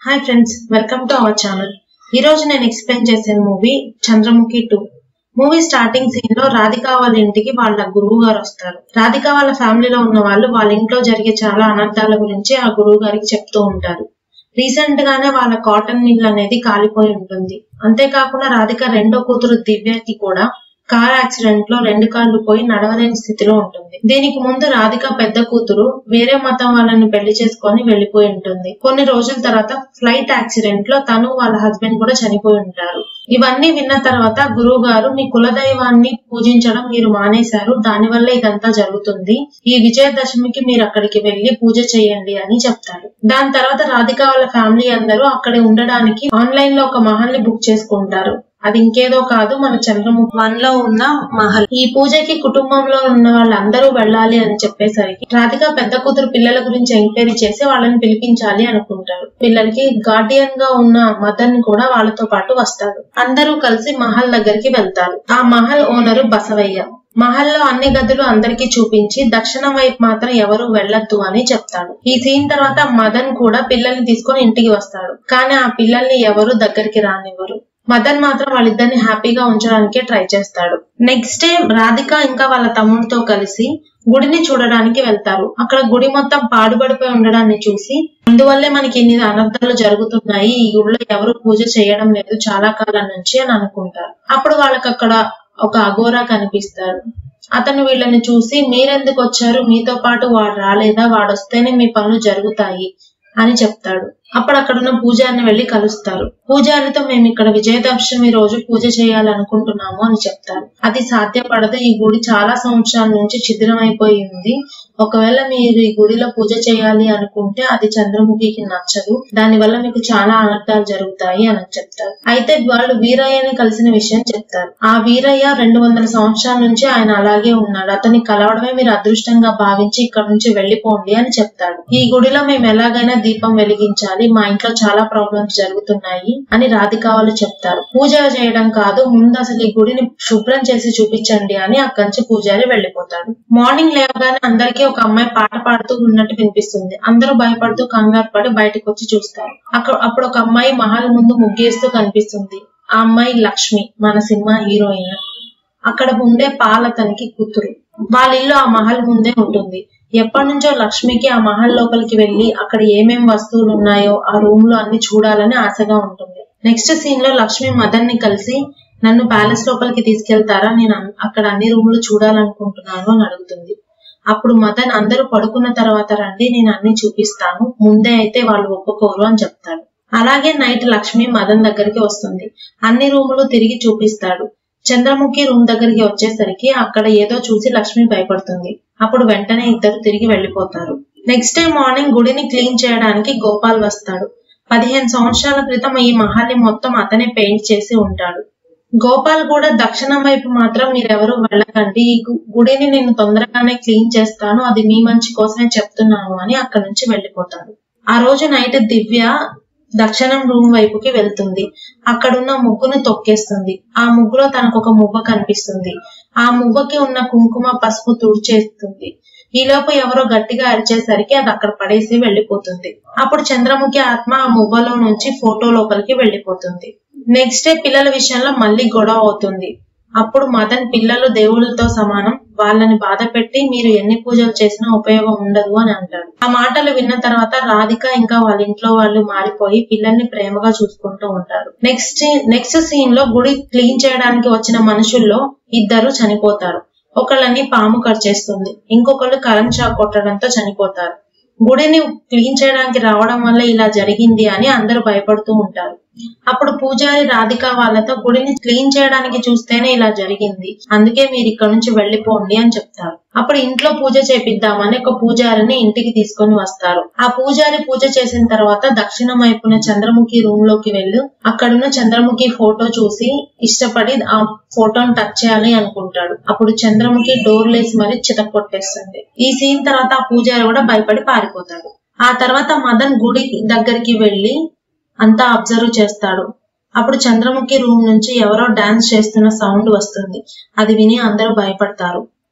hi friends welcome to our channel ఈ రోజు నేను ఎక్స్ప్లెయిన్ చేసే movie Chandramukhi two movie starting scene లో రాధిక వాళ్ళ ఇంటికి వాళ్ళ గురువు గారు వస్తారు రాధిక వాళ్ళ ఫ్యామిలీలో ఉన్న వాళ్ళు వాళ్ళ ఇంట్లో జరిగే చాలా అనర్థాల గురించి ఆ గురువు గారికి చెప్తూ ఉంటారు రీసెంట్ గానే వాళ్ళ కాటన్ మిల్ అనేది కాలిపోయి ఉంటుంది అంతేకాకుండా రాధిక రెండో కూతురు దివ్యకి కూడా కార్ యాక్సిడెంట్ లో రెండు కాళ్ళు పోయి నడవలేని స్థితిలో ఉంటుంది దీనికి ముందు రాధిక పెద్ద కూతురు వేరే మతం వాళ్ళని పెళ్లి చేసుకొని వెళ్లిపోయి ఉంటుంది కొన్ని రోజుల తర్వాత ఫ్లైట్ యాక్సిడెంట్ లో తను వాళ్ళ హస్బెండ్ కూడా చనిపోయి ఉంటారు ఇవన్నీ విన్న తర్వాత గురువు గారు మీ కులదైవాన్ని పూజించడం మీరు మానేశారు దానివల్ల ఇదంతా జరుగుతుంది ఈ విజయదశమికి మీరు అక్కడికి వెళ్లి పూజ చేయండి అని చెప్తారు దాని తర్వాత రాధిక వాళ్ళ ఫ్యామిలీ అందరూ అక్కడ ఉండడానికి ఆన్లైన్ లో ఒక మహల్ ని బుక్ చేసుకుంటారు అది ఇంకేదో కాదు మన చంద్రముఖి వన్ లో ఉన్న మహల్ ఈ పూజకి కుటుంబంలో ఉన్న వాళ్ళందరూ వెళ్ళాలి అని చెప్పేసరికి రాధిక పెద్ద కూతురు పిల్లల గురించి ఎంక్వైరీ చేసి వాళ్ళని పిలిపించాలి అనుకుంటారు పిల్లలకి గార్డియన్ గా ఉన్న మదర్ ని కూడా వాళ్ళతో పాటు వస్తాడు అందరూ కలిసి మహల్ దగ్గరికి వెళ్తారు ఆ మహల్ ఓనరు బసవయ్య మహల్లో అన్ని గదులు అందరికీ చూపించి దక్షిణం వైపు మాత్రం ఎవరు వెళ్లొద్దు అని చెప్తాడు ఈ సీన్ తర్వాత మదన్ కూడా పిల్లల్ని తీసుకొని ఇంటికి వస్తాడు కానీ ఆ పిల్లల్ని ఎవరు దగ్గరికి రానివ్వరు మదన్ మాత్రం వాళ్ళిద్దరిని హ్యాపీగా ఉంచడానికే ట్రై చేస్తాడు నెక్స్ట్ డే రాధిక ఇంకా వాళ్ళ తమ్ముడితో కలిసి గుడిని చూడడానికి వెళ్తారు అక్కడ గుడి మొత్తం పాడుబడిపోయి ఉండడాన్ని చూసి అందువల్లే మనకి ఇన్ని అనర్థాలు జరుగుతున్నాయి ఈ గుడిలో ఎవరు పూజ చేయడం లేదు చాలా కాలం నుంచి అని అనుకుంటారు అప్పుడు వాళ్ళకి అక్కడ ఒక అఘోరా కనిపిస్తాడు అతను వీళ్ళని చూసి మీరెందుకు వచ్చారు మీతో పాటు వాడు రాలేదా వాడు వస్తేనే మీ పనులు జరుగుతాయి అని చెప్తాడు అప్పుడు అక్కడ ఉన్న పూజారిని వెళ్లి కలుస్తారు పూజారితో మేము ఇక్కడ విజయదశమి రోజు పూజ చేయాలనుకుంటున్నాము అని చెప్తారు అది సాధ్యపడదు ఈ గుడి చాలా సంవత్సరాల నుంచి ఛిద్రమైపోయి ఉంది ఒకవేళ మీరు ఈ గుడిలో పూజ చేయాలి అనుకుంటే అది చంద్రముఖికి నచ్చదు దాని వల్ల మీకు చాలా అనర్థాలు జరుగుతాయి అని చెప్తారు అయితే వాళ్ళు వీరయ్యని కలిసిన విషయం చెప్తారు ఆ వీరయ్య రెండు వందల సంవత్సరాల నుంచి ఆయన అలాగే ఉన్నాడు అతన్ని కలవడమే మీరు అదృష్టంగా భావించి ఇక్కడ నుంచి వెళ్లిపోండి అని చెప్తాడు ఈ గుడిలో మేము ఎలాగైనా దీపం వెలిగించాలి మా ఇంట్లో చాలా ప్రాబ్లమ్స్ జరుగుతున్నాయి అని రాధిక వాళ్ళు చెప్తారు పూజ చేయడం కాదు ముందు అసలు ఈ గుడిని శుభ్రం చేసి చూపించండి అని అక్కడి నుంచి పూజారి వెళ్లిపోతాడు మార్నింగ్ లేవగానే అందరికీ ఒక అమ్మాయి పాట పాడుతూ ఉన్నట్టు వినిపిస్తుంది అందరూ భయపడుతూ కంగారు పడి బయటకు వచ్చి చూస్తారు అక్కడ అప్పుడు ఒక అమ్మాయి మహల్ ముందు ముగ్గేస్తూ కనిపిస్తుంది ఆ అమ్మాయి లక్ష్మి మన సినిమా హీరోయిన్ అక్కడ ఉండే పాలతనికి కూతురు వాళ్ళ ఇల్లు ఆ మహల్ ముందే ఉంటుంది ఎప్పటి నుంచో లక్ష్మికి ఆ మహల్ లోపలికి వెళ్లి అక్కడ ఏమేం వస్తువులు ఉన్నాయో ఆ రూమ్ లో అన్ని చూడాలని ఆశగా ఉంటుంది నెక్స్ట్ సీన్ లో లక్ష్మి మదన్ ని కలిసి నన్ను ప్యాలెస్ లోపలికి తీసుకెళ్తారా నేను అక్కడ అన్ని రూములు చూడాలనుకుంటున్నాను అని అడుగుతుంది అప్పుడు మదన్ అందరూ పడుకున్న తర్వాత రండి నేను అన్ని చూపిస్తాను ముందే అయితే వాళ్ళు ఒప్పుకోరు అని చెప్తాడు అలాగే నైట్ లక్ష్మి మదన్ దగ్గరికి వస్తుంది అన్ని రూములు తిరిగి చూపిస్తాడు చంద్రముఖి రూమ్ దగ్గరికి వచ్చేసరికి అక్కడ ఏదో చూసి లక్ష్మి భయపడుతుంది అప్పుడు వెంటనే ఇద్దరు తిరిగి వెళ్లిపోతారు నెక్స్ట్ డే మార్నింగ్ గుడిని క్లీన్ చేయడానికి గోపాల్ వస్తాడు పదిహేను సంవత్సరాల క్రితం ఈ మహాల్ని మొత్తం అతనే పెయింట్ చేసి ఉంటాడు గోపాల్ కూడా దక్షిణం వైపు మాత్రం మీరెవరూ వెళ్ళకండి ఈ గుడిని నేను తొందరగానే క్లీన్ చేస్తాను అది మీ మంచి కోసమే చెప్తున్నాను అని అక్కడి నుంచి వెళ్లిపోతాడు ఆ రోజు నైట్ దివ్య దక్షిణం రూమ్ వైపుకి వెళ్తుంది అక్కడున్న ముగ్గును తొక్కేస్తుంది ఆ ముగ్గులో తనకు ఒక మువ్వ కనిపిస్తుంది ఆ మువ్వకి ఉన్న కుంకుమ పసుపు తుడిచేస్తుంది ఈలోపు ఎవరో గట్టిగా అరిచేసరికి అది అక్కడ పడేసి వెళ్లిపోతుంది అప్పుడు చంద్రముఖి ఆత్మ ఆ మువ్వలో నుంచి ఫోటో లోపలికి వెళ్లిపోతుంది నెక్స్ట్ డే పిల్లల విషయంలో మళ్ళీ గొడవ అవుతుంది అప్పుడు మదన్ పిల్లలు దేవుళ్ళతో సమానం వాళ్ళని బాధ పెట్టి మీరు ఎన్ని పూజలు చేసినా ఉపయోగం ఉండదు అని అంటాడు ఆ మాటలు విన్న తర్వాత రాధిక ఇంకా వాళ్ళ ఇంట్లో వాళ్ళు మారిపోయి పిల్లల్ని ప్రేమగా చూసుకుంటూ ఉంటారు నెక్స్ట్ నెక్స్ట్ సీన్ లో గుడి క్లీన్ చేయడానికి వచ్చిన మనుషుల్లో ఇద్దరు చనిపోతారు ఒకళ్ళని పాము కరిచేస్తుంది ఇంకొకళ్ళు కరెంట్ షాక్ కొట్టడంతో చనిపోతారు గుడిని క్లీన్ చేయడానికి రావడం వల్ల ఇలా జరిగింది అని అందరూ భయపడుతూ ఉంటారు అప్పుడు పూజారి రాధిక వాళ్ళతో గుడిని క్లీన్ చేయడానికి చూస్తేనే ఇలా జరిగింది అందుకే మీరు ఇక్కడ నుంచి వెళ్లిపోండి అని చెప్తారు అప్పుడు ఇంట్లో పూజ చేపిద్దామని ఒక పూజారిని ఇంటికి తీసుకొని వస్తారు ఆ పూజారి పూజ చేసిన తర్వాత దక్షిణం వైపున చంద్రముఖి రూమ్ లోకి వెళ్ళు అక్కడున్న చంద్రముఖి ఫోటో చూసి ఇష్టపడి ఆ ఫోటోని టచ్ చేయాలి అనుకుంటాడు అప్పుడు చంద్రముఖి డోర్ లేసి మరి చితకొట్టేస్తుంది ఈ సీన్ తర్వాత ఆ పూజారి కూడా భయపడి పారిపోతాడు ఆ తర్వాత మదన్ గుడి దగ్గరికి వెళ్లి అంతా అబ్జర్వ్ చేస్తాడు అప్పుడు చంద్రముఖి రూమ్ నుంచి ఎవరో డాన్స్ చేస్తున్న సౌండ్ వస్తుంది అది విని అందరూ భయపడతారు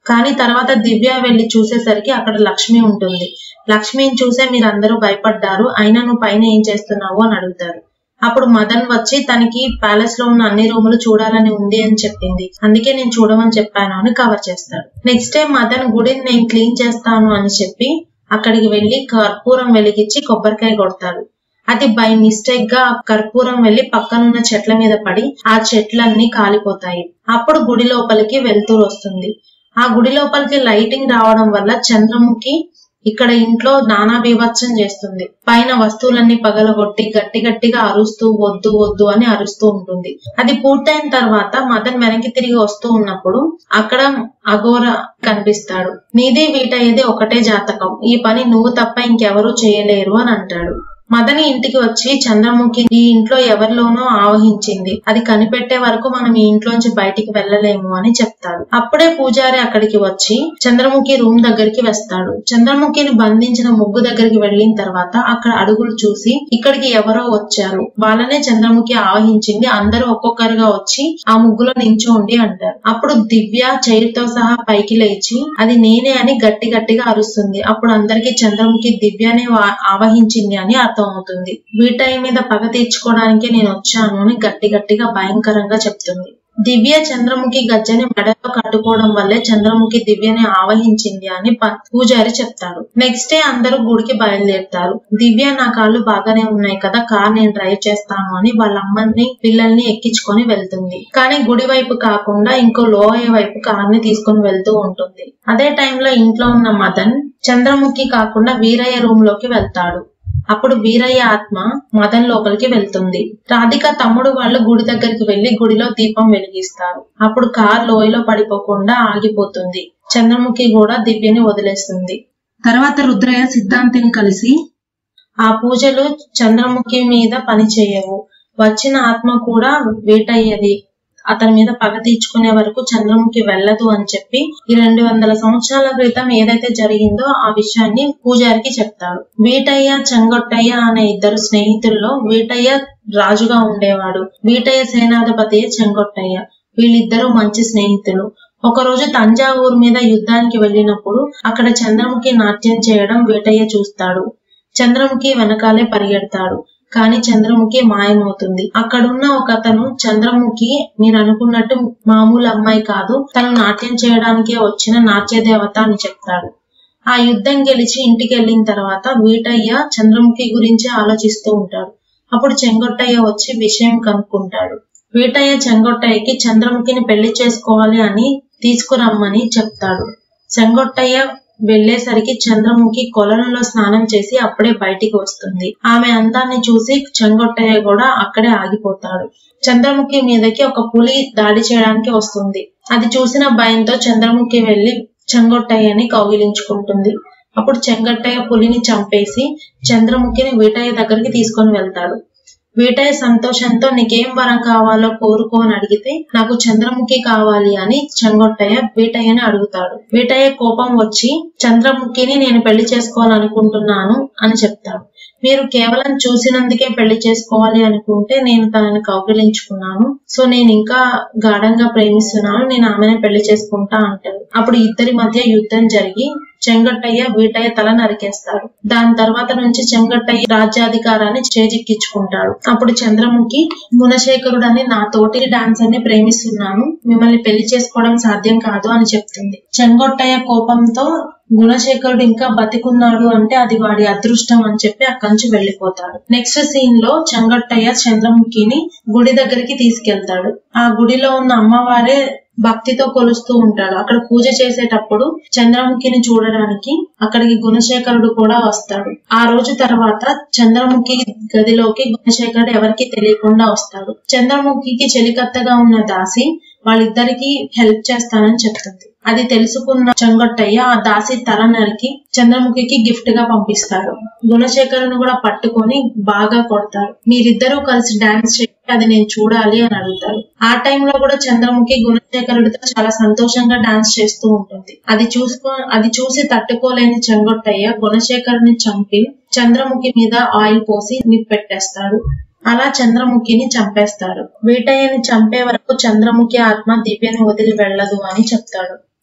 కానీ తర్వాత దివ్య వెళ్లి చూసేసరికి అక్కడ లక్ష్మి ఉంటుంది లక్ష్మిని చూసే మీరందరూ భయపడ్డారు అయినా నువ్వు పైన ఏం చేస్తున్నావు అని అడుగుతారు అప్పుడు మదన్ వచ్చి తనకి ప్యాలెస్ లో ఉన్న అన్ని రూములు చూడాలని ఉంది అని చెప్పింది అందుకే నేను చూడమని చెప్పాను అని కవర్ చేస్తాడు నెక్స్ట్ డే మదన్ గుడిని నేను క్లీన్ చేస్తాను అని చెప్పి అక్కడికి వెళ్లి కర్పూరం వెలిగించి కొబ్బరికాయ కొడతాడు అది బై మిస్టేక్ గా ఆ కర్పూరం వెళ్లి పక్కనున్న చెట్ల మీద పడి ఆ చెట్లన్నీ కాలిపోతాయి అప్పుడు గుడి లోపలికి వెళ్తూరు వస్తుంది ఆ గుడి లోపలికి లైటింగ్ రావడం వల్ల చంద్రముఖి ఇక్కడ ఇంట్లో నానా బీభత్సం చేస్తుంది పైన వస్తువులన్నీ పగలగొట్టి గట్టి గట్టిగా అరుస్తూ వద్దు వద్దు అని అరుస్తూ ఉంటుంది అది పూర్తయిన తర్వాత మదన్ వెనక్కి తిరిగి వస్తూ ఉన్నప్పుడు అక్కడ అఘోర కనిపిస్తాడు నీది వీటయ్యేది ఒకటే జాతకం ఈ పని నువ్వు తప్ప ఇంకెవరూ చేయలేరు అని అంటాడు మదని ఇంటికి వచ్చి చంద్రముఖి ఈ ఇంట్లో ఎవరిలోనో ఆవహించింది అది కనిపెట్టే వరకు మనం ఈ ఇంట్లోంచి బయటికి వెళ్ళలేము అని చెప్తాడు అప్పుడే పూజారి అక్కడికి వచ్చి చంద్రముఖి రూమ్ దగ్గరికి వస్తాడు చంద్రముఖిని బంధించిన ముగ్గు దగ్గరికి వెళ్ళిన తర్వాత అక్కడ అడుగులు చూసి ఇక్కడికి ఎవరో వచ్చారు వాళ్ళనే చంద్రముఖి ఆవహించింది అందరూ ఒక్కొక్కరుగా వచ్చి ఆ ముగ్గులో నించోండి అంటారు అప్పుడు దివ్య చైర్తో సహా పైకి లేచి అది నేనే అని గట్టి గట్టిగా అరుస్తుంది అప్పుడు అందరికీ చంద్రముఖి దివ్యనే వా- ఆవహించింది అని అర్థం అవుతుంది వీటై మీద పగ తీర్చుకోవడానికి నేను వచ్చాను అని గట్టి గట్టిగా భయంకరంగా చెప్తుంది దివ్య చంద్రముఖి గజ్జని మెడలో కట్టుకోవడం వల్లే చంద్రముఖి దివ్యని ఆవహించింది అని ప- పూజారి చెప్తాడు నెక్స్ట్ డే అందరూ గుడికి బయలుదేరుతారు దివ్య నా కాళ్ళు బాగానే ఉన్నాయి కదా కార్ నేను డ్రైవ్ చేస్తాను అని వాళ్ళ అమ్మని పిల్లల్ని ఎక్కించుకొని వెళ్తుంది కానీ గుడి వైపు కాకుండా ఇంకో లోయ వైపు కార్ ని తీసుకొని వెళ్తూ ఉంటుంది అదే టైంలో ఇంట్లో ఉన్న మదన్ చంద్రముఖి కాకుండా వీరయ్య రూమ్ లోకి వెళ్తాడు అప్పుడు వీరయ్య ఆత్మ మదన్ లోపలికి వెళ్తుంది రాధిక తమ్ముడు వాళ్ళు గుడి దగ్గరికి వెళ్లి గుడిలో దీపం వెలిగిస్తారు అప్పుడు కార్ లోయలో పడిపోకుండా ఆగిపోతుంది చంద్రముఖి కూడా దివ్యని వదిలేస్తుంది తర్వాత రుద్రయ్య సిద్ధాంతిని కలిసి ఆ పూజలు చంద్రముఖి మీద పని చేయవు వచ్చిన ఆత్మ కూడా వేటయ్యేది అతని మీద పగ తీర్చుకునే వరకు చంద్రముఖి వెళ్ళదు అని చెప్పి ఈ రెండు వందల సంవత్సరాల క్రితం ఏదైతే జరిగిందో ఆ విషయాన్ని పూజారికి చెప్తాడు వీటయ్య చెంగొట్టయ్య అనే ఇద్దరు స్నేహితుల్లో వీటయ్య రాజుగా ఉండేవాడు వీటయ్య సేనాధిపతి చెంగొట్టయ్య వీళ్ళిద్దరూ మంచి స్నేహితులు ఒకరోజు తంజావూరు మీద యుద్ధానికి వెళ్ళినప్పుడు అక్కడ చంద్రముఖి నాట్యం చేయడం వీటయ్య చూస్తాడు చంద్రముఖి వెనకాలే పరిగెడతాడు కానీ చంద్రముఖి మాయమవుతుంది అక్కడున్న ఒక అతను చంద్రముఖి మీరు అనుకున్నట్టు మామూలు అమ్మాయి కాదు తను నాట్యం చేయడానికే వచ్చిన నాట్య దేవత అని చెప్తాడు ఆ యుద్ధం గెలిచి ఇంటికి వెళ్ళిన తర్వాత వీటయ్య చంద్రముఖి గురించి ఆలోచిస్తూ ఉంటాడు అప్పుడు చెంగొట్టయ్య వచ్చి విషయం కనుక్కుంటాడు వీటయ్య చెంగొట్టయ్యకి చంద్రముఖిని పెళ్లి చేసుకోవాలి అని తీసుకురమ్మని చెప్తాడు చెంగొట్టయ్య వెళ్లేసరికి చంద్రముఖి కొలనులో స్నానం చేసి అప్పుడే బయటికి వస్తుంది ఆమె అందాన్ని చూసి చెంగొట్టయ్య కూడా అక్కడే ఆగిపోతాడు చంద్రముఖి మీదకి ఒక పులి దాడి చేయడానికి వస్తుంది అది చూసిన భయంతో చంద్రముఖి వెళ్లి చెంగొట్టయ్యని కౌగిలించుకుంటుంది అప్పుడు చెంగట్టయ్య పులిని చంపేసి చంద్రముఖిని వీటయ్య దగ్గరికి తీసుకొని వెళ్తాడు వీటయ్య సంతోషంతో నీకేం వరం కావాలో కోరుకో అని అడిగితే నాకు చంద్రముఖి కావాలి అని చెంగొట్టయ్య వీటయ్యని అడుగుతాడు వీటయ్య కోపం వచ్చి చంద్రముఖిని నేను పెళ్లి చేసుకోవాలనుకుంటున్నాను అని చెప్తాడు మీరు కేవలం చూసినందుకే పెళ్లి చేసుకోవాలి అనుకుంటే నేను తనని కౌగిలించుకున్నాను సో నేను ఇంకా గాఢంగా ప్రేమిస్తున్నాను నేను ఆమెనే పెళ్లి చేసుకుంటా అంటాడు అప్పుడు ఇద్దరి మధ్య యుద్ధం జరిగి చెంగట్టయ్య వీటయ్య తల నరికేస్తాడు దాని తర్వాత నుంచి చెంగట్టయ్య రాజ్యాధికారాన్ని చేజిక్కించుకుంటాడు అప్పుడు చంద్రముఖి గుణశేఖరుడు అని నా తోటి డాన్సర్ ని ప్రేమిస్తున్నాను మిమ్మల్ని పెళ్లి చేసుకోవడం సాధ్యం కాదు అని చెప్తుంది చెంగొట్టయ్య కోపంతో గుణశేఖరుడు ఇంకా బతికున్నాడు అంటే అది వాడి అదృష్టం అని చెప్పి అక్కడి నుంచి వెళ్లిపోతాడు నెక్స్ట్ సీన్ లో చెంగొట్టయ్య చంద్రముఖిని గుడి దగ్గరికి తీసుకెళ్తాడు ఆ గుడిలో ఉన్న అమ్మవారే భక్తితో కొలుస్తూ ఉంటాడు అక్కడ పూజ చేసేటప్పుడు చంద్రముఖిని చూడడానికి అక్కడికి గుణశేఖరుడు కూడా వస్తాడు ఆ రోజు తర్వాత చంద్రముఖి గదిలోకి గుణశేఖరుడు ఎవరికి తెలియకుండా వస్తాడు చంద్రముఖికి చెలికత్తగా ఉన్న దాసి వాళ్ళిద్దరికి హెల్ప్ చేస్తానని చెప్తుంది అది తెలుసుకున్న చెంగొట్టయ్య ఆ దాసి తల నరికి చంద్రముఖికి గిఫ్ట్ గా పంపిస్తాడు గుణశేఖరుని కూడా పట్టుకొని బాగా కొడతాడు మీరిద్దరూ కలిసి డాన్స్ చేసి అది నేను చూడాలి అని అడుగుతాడు ఆ టైంలో కూడా చంద్రముఖి గుణశేఖరుడితో చాలా సంతోషంగా డాన్స్ చేస్తూ ఉంటుంది అది చూసుకో అది చూసి తట్టుకోలేని చెంగొట్టయ్య గుణశేఖరుని చంపి చంద్రముఖి మీద ఆయిల్ పోసి నిప్పెట్టేస్తాడు అలా చంద్రముఖిని చంపేస్తాడు వీటయ్యని చంపే వరకు చంద్రముఖి ఆత్మ దివ్యని వదిలి వెళ్ళదు అని చెప్తాడు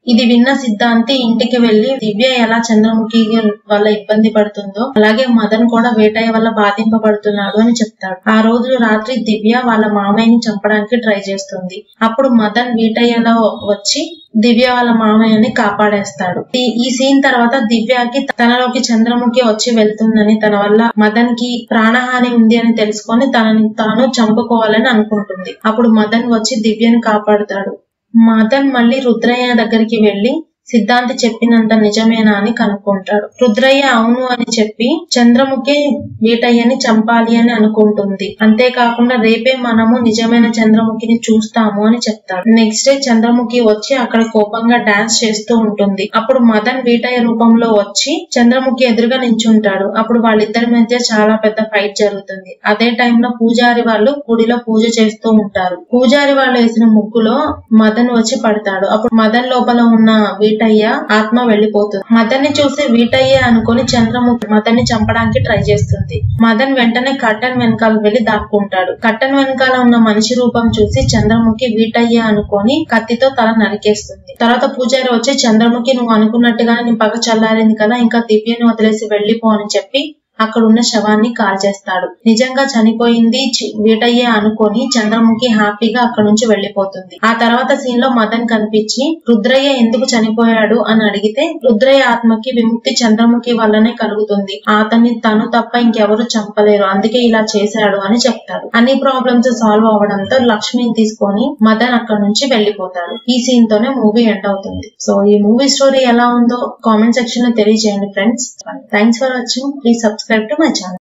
ఇది విన్న సిద్ధాంతి ఇంటికి వెళ్లి దివ్య ఎలా చంద్రముఖి వల్ల ఇబ్బంది పడుతుందో అలాగే మదన్ కూడా వేటయ్య వల్ల బాధింపబడుతున్నాడు అని చెప్తాడు ఆ రోజు రాత్రి దివ్య వాళ్ళ మామయ్యని చంపడానికి ట్రై చేస్తుంది అప్పుడు మదన్ వీటయ్యలో వచ్చి దివ్య వాళ్ళ మామయ్యని కాపాడేస్తాడు ఈ- ఈ సీన్ తర్వాత దివ్యకి తనలోకి చంద్రముఖి వచ్చి వెళ్తుందని తన వల్ల మదన్ కి ప్రాణహాని ఉంది అని తెలుసుకొని తనని తాను చంపుకోవాలని అనుకుంటుంది అప్పుడు మదన్ వచ్చి దివ్యని కాపాడుతాడు మదన్ మళ్ళీ రుద్రయ్య దగ్గరికి వెళ్లి సిద్ధాంతి చెప్పినంత నిజమేనా అని కనుక్కుంటాడు రుద్రయ్య అవును అని చెప్పి చంద్రముఖి వీటయ్యని చంపాలి అని అనుకుంటుంది అంతేకాకుండా రేపే మనము నిజమైన చంద్రముఖిని చూస్తాము అని చెప్తాడు నెక్స్ట్ డే చంద్రముఖి వచ్చి అక్కడ కోపంగా డాన్స్ చేస్తూ ఉంటుంది అప్పుడు మదన్ వీటయ్య రూపంలో వచ్చి చంద్రముఖి ఎదురుగా నించుంటాడు అప్పుడు వాళ్ళిద్దరి మధ్య చాలా పెద్ద ఫైట్ జరుగుతుంది అదే టైంలో పూజారి వాళ్ళు గుడిలో పూజ చేస్తూ ఉంటారు పూజారి వాళ్ళు వేసిన ముగ్గులో మదన్ వచ్చి పడతాడు అప్పుడు మదన్ లోపల ఉన్న వీటయ్య ఆత్మ వెళ్లిపోతుంది మదన్ ని చూసి వీటయ్య అనుకుని చంద్రముఖి మదన్ ని చంపడానికి ట్రై చేస్తుంది మదన్ వెంటనే కట్టన్ వెనకాల వెళ్లి దాక్కుంటాడు కట్టన్ వెనకాల ఉన్న మనిషి రూపం చూసి చంద్రముఖి వీటయ్య అనుకొని కత్తితో తల నరికేస్తుంది తర్వాత పూజారి వచ్చి చంద్రముఖి నువ్వు అనుకున్నట్టుగా నీ పగ చల్లారింది కదా ఇంకా దివ్యని వదిలేసి వెళ్లిపో అని చెప్పి అక్కడ ఉన్న శవాన్ని కాల్చేస్తాడు నిజంగా చనిపోయింది చి- వీటయ్యే అనుకొని చంద్రముఖి హ్యాపీగా అక్కడ నుంచి వెళ్లిపోతుంది ఆ తర్వాత సీన్ లో మదన్ కనిపించి రుద్రయ్య ఎందుకు చనిపోయాడు అని అడిగితే రుద్రయ్య ఆత్మకి విముక్తి చంద్రముఖి వల్లనే కలుగుతుంది అతన్ని తను తప్ప ఇంకెవరు చంపలేరు అందుకే ఇలా చేశాడు అని చెప్తాడు అన్ని ప్రాబ్లమ్స్ సాల్వ్ అవడంతో లక్ష్మిని తీసుకొని మదన్ అక్కడ నుంచి వెళ్లిపోతాడు ఈ సీన్ తోనే మూవీ ఎండ్ అవుతుంది సో ఈ మూవీ స్టోరీ ఎలా ఉందో కామెంట్ సెక్షన్ లో తెలియజేయండి friends thanks for watching please subscribe to my channel